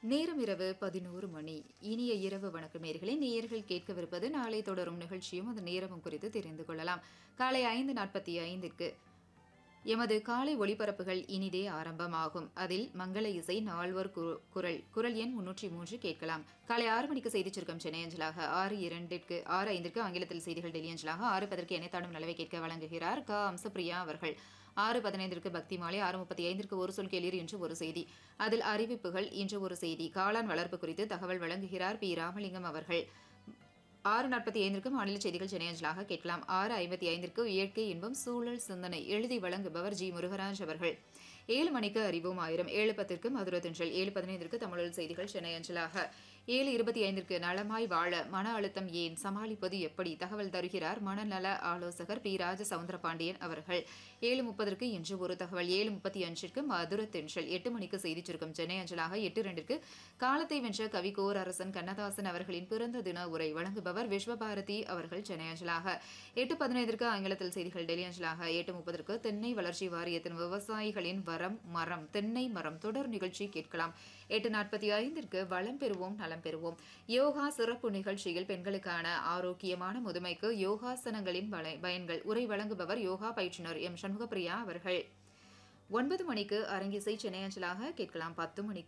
நேரம் இரவு பதினோரு மணி இனிய இரவு வணக்கம் நேர்களே நேயர்கள் கேட்கவிருப்பது நாளை தொடரும் நிகழ்ச்சியும் அந்த நேரமும் குறித்து தெரிந்து கொள்ளலாம் காலை ஐந்து நாற்பத்தி ஐந்திற்கு எமது காலை ஒளிபரப்புகள் இனிதே ஆரம்பமாகும் அதில் மங்கள இசை நால்வர் கு- குரல் குரல் எண் முன்னூற்றி மூன்று கேட்கலாம் காலை ஆறு மணிக்கு செய்திச் சுருக்கம் சென்னை அஞ்சலாக ஆறு இரண்டிற்கு ஆறு ஐந்திற்கு ஆங்கிலத்தில் செய்திகள் டெல்லி அஞ்சலாக ஆறு பதற்கு இணைத்தாடும் நலவை கேட்க வழங்குகிறார் க அம்சப்பிரியா அவர்கள் ஆறு பதினைந்திற்கு பக்தி மாலை ஆறு முப்பத்தி ஐந்திற்கு ஒரு சொல் கேளீர் இன்று ஒரு செய்தி அதில் அறிவிப்புகள் இன்று ஒரு செய்தி காளான் வளர்ப்பு குறித்து தகவல் வழங்குகிறார் பி ராமலிங்கம் அவர்கள் ஆறு நாற்பத்தி ஐந்திற்கு மாநில செய்திகள் சென்னை அஞ்சலாக கேட்கலாம் ஆறு ஐம்பத்தி ஐந்திற்கு இயற்கை இன்பம் சூழல் சிந்தனை எழுதி வழங்குபவர் ஜி முருகராஜ் அவர்கள் ஏழு மணிக்கு அறிவோம் ஆயிரம் ஏழு பத்திற்கு மதுரை தென்றல் ஏழு பதினைந்திற்கு தமிழில் செய்திகள் சென்னை அஞ்சலாக ஏழு இருபத்தி ஐந்திற்கு நலமாய் வாழ மன அழுத்தம் ஏன் சமாளிப்பது எப்படி தகவல் தருகிறார் மனநல ஆலோசகர் பி ராஜ சவுந்தரபாண்டியன் அவர்கள் ஏழு முப்பதற்கு இன்று ஒரு தகவல் ஏழு முப்பத்தி அஞ்சிற்கு மதுரை தென்றல் எட்டு மணிக்கு செய்திச் சுருக்கம் சென்னை அஞ்சலாக எட்டு ரெண்டிற்கு காலத்தை வென்ற கவி கோர் அரசன் கண்ணதாசன் அவர்களின் பிறந்த தின உரை வழங்குபவர் விஸ்வபாரதி அவர்கள் சென்னை அஞ்சலாக எட்டு பதினைந்திற்கு ஆங்கிலத்தில் செய்திகள் டெல்லி அஞ்சலாக எட்டு முப்பதற்கு தென்னை வளர்ச்சி வாரியத்தின் விவசாயிகளின் வரம் மரம் தென்னை மரம் தொடர் நிகழ்ச்சி கேட்கலாம் எட்டு நாற்பத்தி ஐந்திற்கு வளம் பெறுவோம் நலம் பெறுவோம் யோகா சிறப்பு நிகழ்ச்சியில் பெண்களுக்கான ஆரோக்கியமான முதுமைக்கு யோகாசனங்களின் பல- பயன்கள் உரை வழங்குபவர் யோகா பயிற்றுனர் எம் சண்முகப்பிரியா அவர்கள் ஒன்பது மணிக்கு அரங்கிசை சென்னை அஞ்சலாக கேட்கலாம் பத்து மணிக்கு